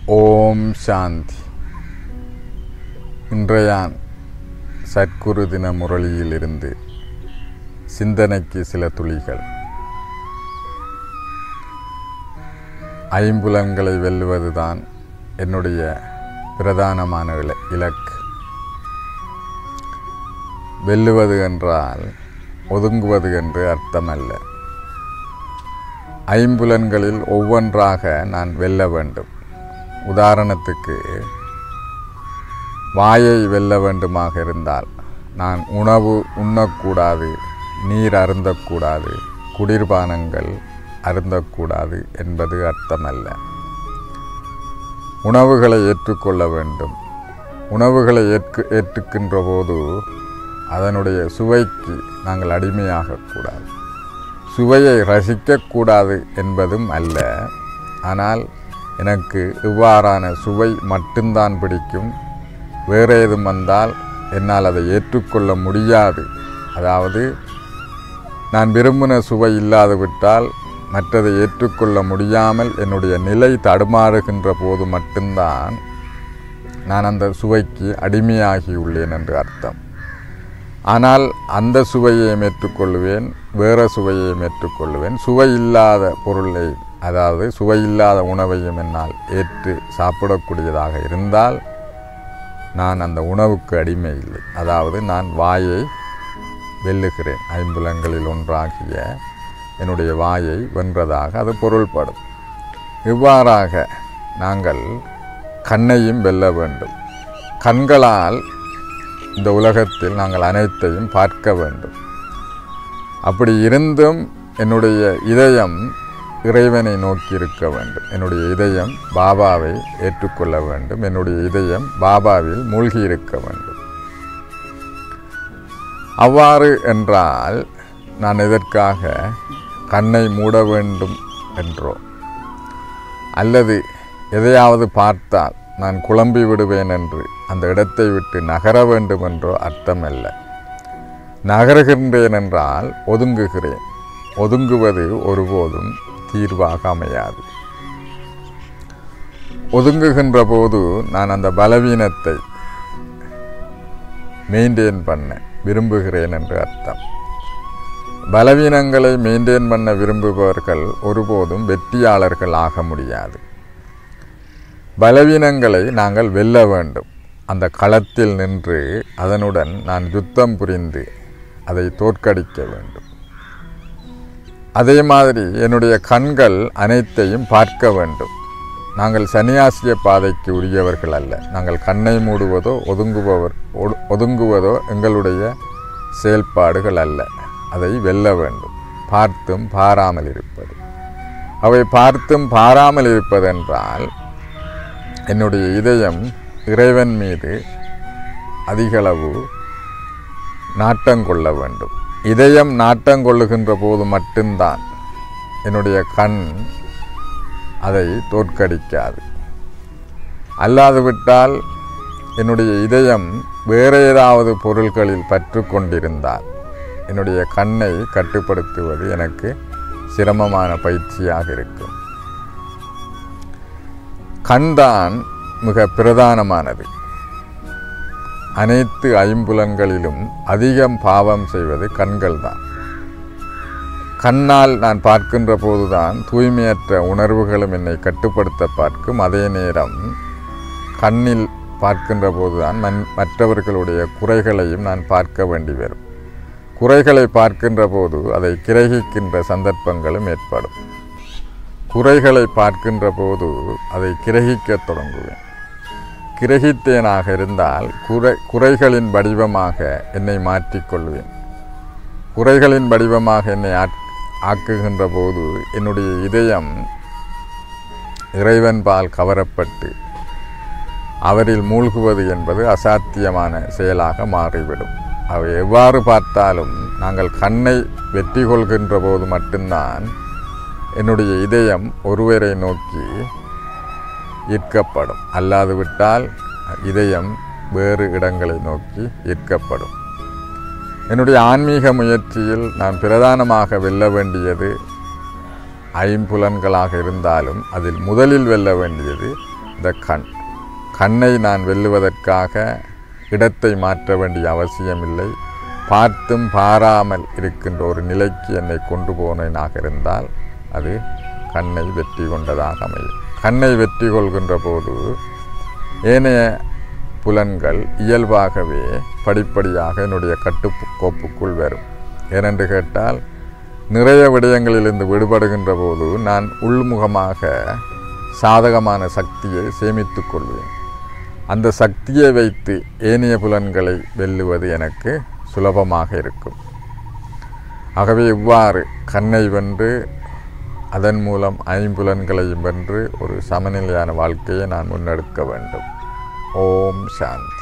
ஓம் சாந்தி இன்றையான் சத்குரு தின முரளியிலிருந்து சிந்தனைக்கு சில துளிகள் ஐம்புலன்களை வெல்லுவதுதான் என்னுடைய பிரதானமான இல- இலக்கு வெல்லுவது என்றால் ஒதுங்குவது என்று அர்த்தமல்ல ஐம்புலன்களில் ஒவ்வொன்றாக நான் வெல்ல வேண்டும் உதாரணத்துக்கு வாயை வெல்ல வேண்டுமாக இருந்தால் நான் உணவு உண்ணக்கூடாது நீர் அருந்தக்கூடாது குளிர்பானங்கள் அருந்தக்கூடாது என்பது அர்த்தமல்ல உணவுகளை ஏற்றுக்கொள்ள வேண்டும் உணவுகளை ஏற்று ஏற்றுக்கின்ற போது அதனுடைய சுவைக்கு நாங்கள் அடிமையாகக்கூடாது சுவையை ரசிக்கக்கூடாது என்பதும் அல்ல ஆனால் எனக்கு இவ்வாறான சுவை மட்டும்தான் பிடிக்கும் வேறு ஏதும் வந்தால் என்னால் அதை ஏற்றுக்கொள்ள முடியாது அதாவது நான் விரும்பின சுவை இல்லாது விட்டால் மற்றதை ஏற்றுக்கொள்ள முடியாமல் என்னுடைய நிலை தடுமாறுகின்ற போது மட்டும்தான் நான் அந்த சுவைக்கு அடிமையாகியுள்ளேன் என்று அர்த்தம் ஆனால் அந்த சுவையையும் ஏற்றுக்கொள்வேன் வேறு சுவையையும் ஏற்றுக்கொள்வேன் சுவை இல்லாத பொருளை அதாவது சுவை இல்லாத உணவையும் என்னால் ஏற்று சாப்பிடக்கூடியதாக இருந்தால் நான் அந்த உணவுக்கு அடிமை இல்லை அதாவது நான் வாயை வெல்லுகிறேன் ஐம்புலங்களில் ஒன்றாகிய என்னுடைய வாயை வென்றதாக அது பொருள்படும் இவ்வாறாக நாங்கள் கண்ணையும் வெல்ல வேண்டும் கண்களால் இந்த உலகத்தில் நாங்கள் அனைத்தையும் பார்க்க வேண்டும் அப்படி இருந்தும் என்னுடைய இதயம் இறைவனை நோக்கி இருக்க வேண்டும் என்னுடைய இதயம் பாபாவை ஏற்றுக்கொள்ள வேண்டும் என்னுடைய இதயம் பாபாவில் மூழ்கி இருக்க வேண்டும் அவ்வாறு என்றால் நான் எதற்காக கண்ணை மூட வேண்டும் என்றோ அல்லது எதையாவது பார்த்தால் நான் குழம்பி விடுவேன் என்று அந்த இடத்தை விட்டு நகர வேண்டும் என்றோ அர்த்தமல்ல நகருகின்றேன் என்றால் ஒதுங்குகிறேன் ஒதுங்குவது ஒருபோதும் தீர்வாக அமையாது ஒதுங்குகின்ற போது நான் அந்த பலவீனத்தை மெயின்டைன் பண்ண விரும்புகிறேன் என்று அர்த்தம் பலவீனங்களை மெயின்டைன் பண்ண விரும்புபவர்கள் ஒருபோதும் வெற்றியாளர்கள் ஆக முடியாது பலவீனங்களை நாங்கள் வெல்ல வேண்டும் அந்த களத்தில் நின்று அதனுடன் நான் யுத்தம் புரிந்து அதை தோற்கடிக்க வேண்டும் அதே மாதிரி என்னுடைய கண்கள் அனைத்தையும் பார்க்க வேண்டும் நாங்கள் சன்னியாசிய பாதைக்கு உரியவர்கள் அல்ல நாங்கள் கண்ணை மூடுவதோ ஒதுங்குபவர் ஒடு- ஒதுங்குவதோ எங்களுடைய செயல்பாடுகள் அல்ல அதை வெல்ல வேண்டும் பார்த்தும் பாராமல் இருப்பது அவை பார்த்தும் பாராமல் இருப்பதென்றால் என்னுடைய இதயம் இறைவன் மீது அதிகளவு நாட்டம் கொள்ள வேண்டும் இதயம் நாட்டம் கொள்ளுகின்ற போது மட்டும்தான் என்னுடைய கண் அதை தோற்கடிக்காது அல்லாது விட்டால் என்னுடைய இதயம் வேறு ஏதாவது பொருள்களில் பற்று கொண்டிருந்தால் என்னுடைய கண்ணை கட்டுப்படுத்துவது எனக்கு சிரமமான பயிற்சியாக இருக்கும் கண்தான் மிக பிரதானமானது அனைத்து ஐம்புலன்களிலும் அதிகம் பாவம் செய்வது கண்கள்தான் கண்ணால் நான் பார்க்கின்ற போதுதான் தூய்மையற்ற உணர்வுகளும் என்னை கட்டுப்படுத்த பார்க்கும் அதே நேரம் கண்ணில் பார்க்கின்ற போதுதான் மன் மற்றவர்களுடைய குறைகளையும் நான் பார்க்க வேண்டி வரும் குறைகளை பார்க்கின்ற போது அதை கிரகிக்கின்ற சந்தர்ப்பங்களும் ஏற்படும் குறைகளை பார்க்கின்ற போது அதை கிரகிக்கத் தொடங்குவேன் கிரகித்தேனாக இருந்தால் குறை குறைகளின் வடிவமாக என்னை மாற்றிக்கொள்வேன் குறைகளின் வடிவமாக என்னை ஆக்- ஆக்குகின்ற போது என்னுடைய இதயம் இறைவன் பால் கவரப்பட்டு அவரில் மூழ்குவது என்பது அசாத்தியமான செயலாக மாறிவிடும் அவை எவ்வாறு பார்த்தாலும் நாங்கள் கண்ணை வெற்றி கொள்கின்ற போது மட்டும்தான் என்னுடைய இதயம் ஒருவரை நோக்கி ஈர்க்கப்படும் அல்லாது விட்டால் இதயம் வேறு இடங்களை நோக்கி ஈர்க்கப்படும் என்னுடைய ஆன்மீக முயற்சியில் நான் பிரதானமாக வெல்ல வேண்டியது ஐம்புலன்களாக இருந்தாலும் அதில் முதலில் வெல்ல வேண்டியது த கண் கண்ணை நான் வெல்லுவதற்காக இடத்தை மாற்ற வேண்டிய அவசியமில்லை பார்த்தும் பாராமல் இருக்கின்ற ஒரு நிலைக்கு என்னை கொண்டு போனேனாக இருந்தால் அது கண்ணை வெற்றி கொண்டதாக அமையும் கண்ணை வெற்றி கொள்கின்ற போது ஏனைய புலன்கள் இயல்பாகவே படிப்படியாக என்னுடைய கட்டுக்கோப்புக்குள் வரும் ஏனென்று கேட்டால் நிறைய விடயங்களிலிருந்து விடுபடுகின்ற போது நான் உள்முகமாக சாதகமான சக்தியை சேமித்துக் கொள்வேன் அந்த சக்தியை வைத்து ஏனைய புலன்களை வெல்லுவது எனக்கு சுலபமாக இருக்கும் ஆகவே இவ்வாறு கண்ணை வென்று அதன் மூலம் ஐம்புலன்களையும் வென்று ஒரு சமநிலையான வாழ்க்கையை நான் முன்னெடுக்க வேண்டும் ஓம் சாந்தி